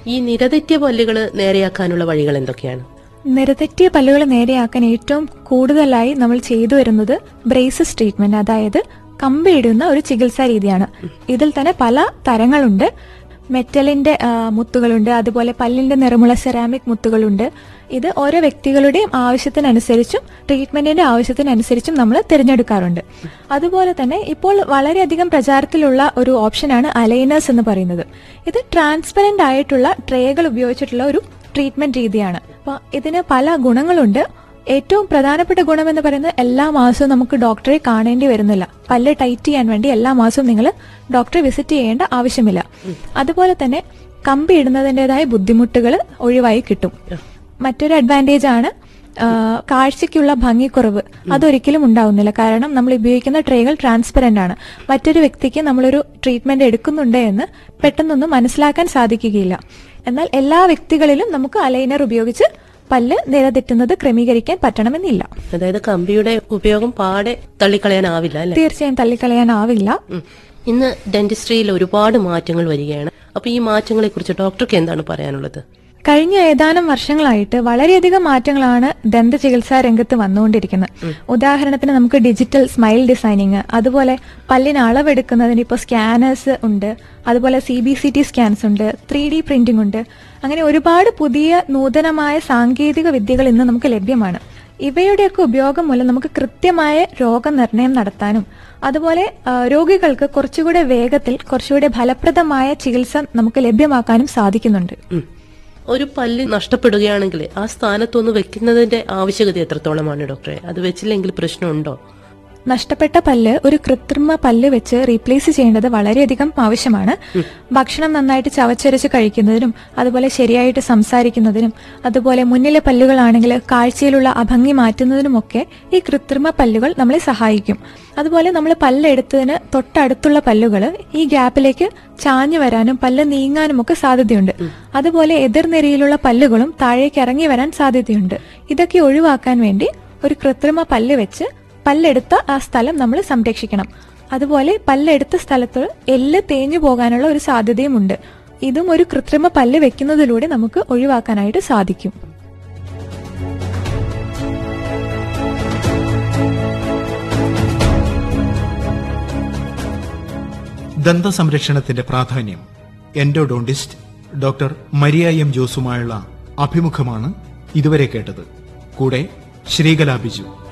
ഈ നിരതെറ്റിയ പല്ലുകൾ നേരെയാക്കാനുള്ള വഴികൾ എന്തൊക്കെയാണ് നിരതെറ്റിയ പല്ലുകൾ നേരെയാക്കാൻ ഏറ്റവും കൂടുതലായി നമ്മൾ ചെയ്തു വരുന്നത് ബ്രേസസ് ട്രീറ്റ്മെന്റ് അതായത് കമ്പിയിടുന്ന ഒരു ചികിത്സാ രീതിയാണ് ഇതിൽ തന്നെ പല തരങ്ങളുണ്ട് മെറ്റലിന്റെ ആ, മുത്തുകളുണ്ട് അതുപോലെ പല്ലിന്റെ നിറമുള്ള സെറാമിക് മുത്തുകളുണ്ട് ഇത് ഓരോ വ്യക്തികളുടെയും ആവശ്യത്തിനനുസരിച്ചും ട്രീറ്റ്മെന്റിന്റെ ആവശ്യത്തിനനുസരിച്ചും നമ്മൾ തിരഞ്ഞെടുക്കാറുണ്ട് അതുപോലെ തന്നെ ഇപ്പോൾ വളരെയധികം പ്രചാരത്തിലുള്ള ഒരു ഓപ്ഷനാണ് അലൈനേഴ്സ് എന്ന് പറയുന്നത് ഇത് ട്രാൻസ്പെറന്റ് ആയിട്ടുള്ള ട്രേകൾ ഉപയോഗിച്ചിട്ടുള്ള ഒരു ട്രീറ്റ്മെന്റ് രീതിയാണ് അപ്പൊ ഇതിന് പല ഗുണങ്ങളുണ്ട് ഏറ്റവും പ്രധാനപ്പെട്ട ഗുണം എന്ന് പറയുന്നത് എല്ലാ മാസവും നമുക്ക് ഡോക്ടറെ കാണേണ്ടി വരുന്നില്ല പല്ല് ടൈറ്റ് ചെയ്യാൻ വേണ്ടി എല്ലാ മാസവും നിങ്ങൾ ഡോക്ടറെ വിസിറ്റ് ചെയ്യേണ്ട ആവശ്യമില്ല അതുപോലെ തന്നെ കമ്പി ഇടുന്നതിൻ്റെതായ ബുദ്ധിമുട്ടുകൾ ഒഴിവായി കിട്ടും മറ്റൊരു അഡ്വാൻറ്റേജ് ആണ് ആ, കാഴ്ചയ്ക്കുള്ള ഭംഗിക്കുറവ് അതൊരിക്കലും ഉണ്ടാവുന്നില്ല കാരണം നമ്മൾ ഉപയോഗിക്കുന്ന ട്രേകൾ ട്രാൻസ്പെറന്റ് ആണ് മറ്റൊരു വ്യക്തിക്ക് നമ്മളൊരു ട്രീറ്റ്മെന്റ് എടുക്കുന്നുണ്ട് എന്ന് പെട്ടെന്നൊന്നും മനസ്സിലാക്കാൻ സാധിക്കുകയില്ല എന്നാൽ എല്ലാ വ്യക്തികളിലും നമുക്ക് അലൈനർ ഉപയോഗിച്ച് പല്ല് നിലതെറ്റുന്നത് ക്രമീകരിക്കാൻ പറ്റണമെന്നില്ല അതായത് കമ്പിയുടെ ഉപയോഗം പാടെ തള്ളിക്കളയാനാവില്ല അല്ലെ തീർച്ചയായും തള്ളിക്കളയാനാവില്ല ഉം. ഇന്ന് ഡെന്റിസ്ട്രിയിൽ ഒരുപാട് മാറ്റങ്ങൾ വരികയാണ് അപ്പൊ ഈ മാറ്റങ്ങളെ കുറിച്ച് ഡോക്ടർക്ക് എന്താണ് പറയാനുള്ളത് കഴിഞ്ഞ ഏതാനും വർഷങ്ങളായിട്ട് വളരെയധികം മാറ്റങ്ങളാണ് ദന്ത ചികിത്സാ രംഗത്ത് വന്നുകൊണ്ടിരിക്കുന്നത് ഉദാഹരണത്തിന് നമുക്ക് ഡിജിറ്റൽ സ്മൈൽ ഡിസൈനിങ് അതുപോലെ പല്ലിന് അളവെടുക്കുന്നതിന് ഇപ്പോൾ സ്കാനേഴ്സ് ഉണ്ട് അതുപോലെ C B C T scans ഉണ്ട് ത്രീ ഡി പ്രിന്റിംഗ് ഉണ്ട് അങ്ങനെ ഒരുപാട് പുതിയ നൂതനമായ സാങ്കേതിക വിദ്യകൾ ഇന്ന് നമുക്ക് ലഭ്യമാണ് ഇവയുടെയൊക്കെ ഉപയോഗം മൂലം നമുക്ക് കൃത്യമായ രോഗനിർണയം നടത്താനും അതുപോലെ ആ, രോഗികൾക്ക് കുറച്ചുകൂടെ വേഗത്തിൽ കുറച്ചുകൂടെ ഫലപ്രദമായ ചികിത്സ നമുക്ക് ലഭ്യമാക്കാനും സാധിക്കുന്നുണ്ട് ഉം. ഒരു പല്ല് നഷ്ടപ്പെടുകയാണെങ്കിൽ ആ സ്ഥാനത്തൊന്ന് വെക്കുന്നതിന്റെ ആവശ്യകത എത്രത്തോളമാണ് ഡോക്ടറെ അത് വെച്ചില്ലെങ്കിൽ പ്രശ്നമുണ്ടോ നഷ്ടപ്പെട്ട പല്ല് ഒരു കൃത്രിമ പല്ല് വെച്ച് റീപ്ലേസ് ചെയ്യേണ്ടത് വളരെയധികം ആവശ്യമാണ് ഭക്ഷണം നന്നായിട്ട് ചവച്ചരച്ച് കഴിക്കുന്നതിനും അതുപോലെ ശരിയായിട്ട് സംസാരിക്കുന്നതിനും അതുപോലെ മുന്നിലെ പല്ലുകളാണെങ്കിൽ കാഴ്ചയിലുള്ള അഭംഗി മാറ്റുന്നതിനുമൊക്കെ ഈ കൃത്രിമ പല്ലുകൾ നമ്മളെ സഹായിക്കും അതുപോലെ നമ്മൾ പല്ലെടുത്തതിന് തൊട്ടടുത്തുള്ള പല്ലുകൾ ഈ ഗ്യാപ്പിലേക്ക് ചാഞ്ഞു വരാനും പല്ല് നീങ്ങാനും ഒക്കെ സാധ്യതയുണ്ട് അതുപോലെ എതിർനിരയിലുള്ള പല്ലുകളും താഴേക്ക് ഇറങ്ങി വരാൻ സാധ്യതയുണ്ട് ഇതൊക്കെ ഒഴിവാക്കാൻ വേണ്ടി ഒരു കൃത്രിമ പല്ല് വെച്ച് പല്ലെടുത്ത ആ സ്ഥലം നമ്മൾ സംരക്ഷിക്കണം അതുപോലെ പല്ലെടുത്ത സ്ഥലത്ത് എല്ല് തേഞ്ഞു പോകാനുള്ള ഒരു സാധ്യതയുമുണ്ട് ഇതും ഒരു കൃത്രിമ പല്ല് വെക്കുന്നതിലൂടെ നമുക്ക് ഒഴിവാക്കാനായിട്ട് സാധിക്കും ദന്ത സംരക്ഷണത്തിന്റെ പ്രാധാന്യം എൻഡോഡോണ്ടിസ്റ്റ് ഡോക്ടർ മരിയ എം ജോസുമായുള്ള അഭിമുഖമാണ് ഇതുവരെ കേട്ടത് കൂടെ ശ്രീകലാ ബിജു